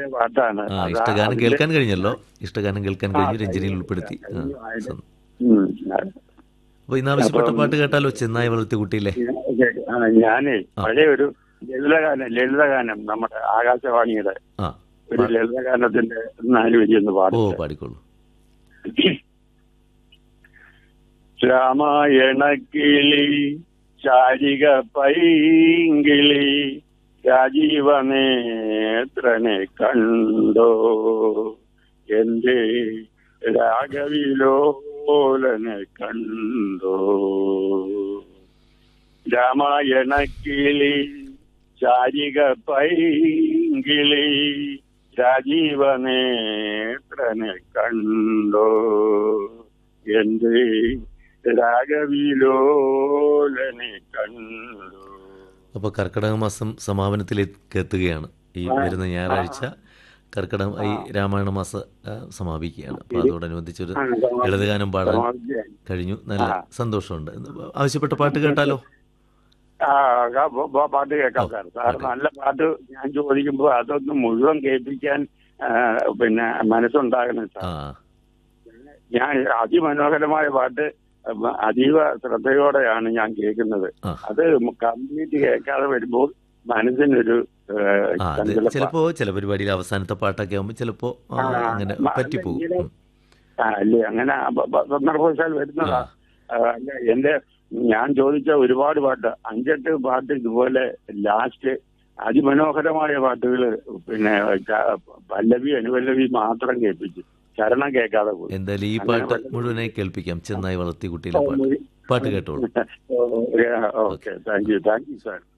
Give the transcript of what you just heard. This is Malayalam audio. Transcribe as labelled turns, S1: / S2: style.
S1: പാട്ടാണ്
S2: ആ
S1: അത്
S2: ഇഷ്ടഗാനം
S1: അതില്
S2: കേൾക്കാൻ കഴിഞ്ഞല്ലോ ഇഷ്ടഗാനം കേൾക്കാൻ കഴിഞ്ഞു രഞ്ജനിയിൽ ഉൾപ്പെടുത്തി ആ, സം-
S1: ഉം,
S2: അപ്പൊ ഇന്ന് ആവശ്യപ്പെട്ട
S1: അപ്പം-
S2: പാട്ട് കേട്ടാലോ ചെന്നായി വളർത്തി കുട്ടിയിലെ
S1: ആ, ഞാനേ പഴയ ഒരു ലളിതഗാനം ലളിതഗാനം നമ്മുടെ ആകാശവാണിയുടെ
S2: ആ
S1: ഒരു ലളിതഗാനത്തിന്റെ നാല് വരി ഒന്ന്
S2: ഓ
S1: പാടും
S2: പാടിക്കോളൂ
S1: രാമായണ കിളി ചാരിക പൈങ്കിളി രാജീവനേത്രനെ കണ്ടോ എന്റെ രാഘവിലോലനെ കണ്ടോ രാമായണ കിളി ചാരിക പൈങ്കിളി രാജീവനേത്രനെ കണ്ടോ എന്റെ രാഗവിലോലനെ കണ്ടു
S2: അപ്പോൾ കർക്കിടക മാസം സമാപനത്തിലേക്ക് എത്തുകയാണ് ഈ വരുന്ന ഞായറാഴ്ച കർക്കിടക ഈ രാമായണ മാസ ആ, സമാപിക്കുകയാണ് അപ്പോൾ അതോടനുബന്ധിച്ചൊരു ലളിതഗാനം പാടാൻ കഴിഞ്ഞു നല്ല സന്തോഷമുണ്ട് ആവശ്യപ്പെട്ട പാട്ട് കേട്ടാലോ
S1: ആ ക- പ- പ- പാട്ട് കേൾക്കാം സാർ സാർ നല്ല പാട്ട് ഞാൻ ചോദിക്കുമ്പോൾ അതൊന്ന് മുഴുവൻ കേൾപ്പിക്കാൻ ആ, പിന്നെ മനസ്സുണ്ടാകണം സാർ
S2: ആ
S1: ഞാൻ അതിമനോഹരമായ പാട്ട് അതീവ ശ്രദ്ധയോടെയാണ് ഞാൻ കേൾക്കുന്നത്
S2: ആ.
S1: അത് കംപ്ലീറ്റ് കേൾക്കാതെ വരുമ്പോൾ മനസ്സിനൊരു ഏ,
S2: ആ അത്
S1: ചഞ്ചലപ്പാ.
S2: ചിലപ്പോൾ ചില പരിപാടിയിൽ അവസാനത്തെ പാട്ടൊക്കെ ആകുമ്പോൾ ചിലപ്പോൾ
S1: ആ,
S2: അങ്ങനെ
S1: മ-
S2: പറ്റിപ്പോകും
S1: ഇങ്ങനെ-
S2: ഉം.
S1: ആ, അല്ലേ അങ്ങനെ അപ- അപ- സന്ദർഭവശാൽ വരുന്നതാ ആ, അല്ല എന്റെ ഞാൻ ചോദിച്ച ഒരുപാട് പാട്ട് അഞ്ചെട്ട് പാട്ട് ഇതുപോലെ ലാസ്റ്റ് അതിമനോഹരമായ പാട്ടുകൾ പിന്നെ ച- പല്ലവി അനുപല്ലവി മാത്രം കേൾപ്പിച്ചു ചരണം കേൾക്കാതെ പോയി
S2: എന്തായാലും ഈ
S1: അങ്ങനെ
S2: പാട്ട്
S1: വല്ല-
S2: മുഴുവനായി കേൾപ്പിക്കാം ചെന്നായി വളർത്തി കുട്ടിയിലെ പാട്ട് പാട്ട് കേട്ടോളൂ
S1: okay thank you thank you sir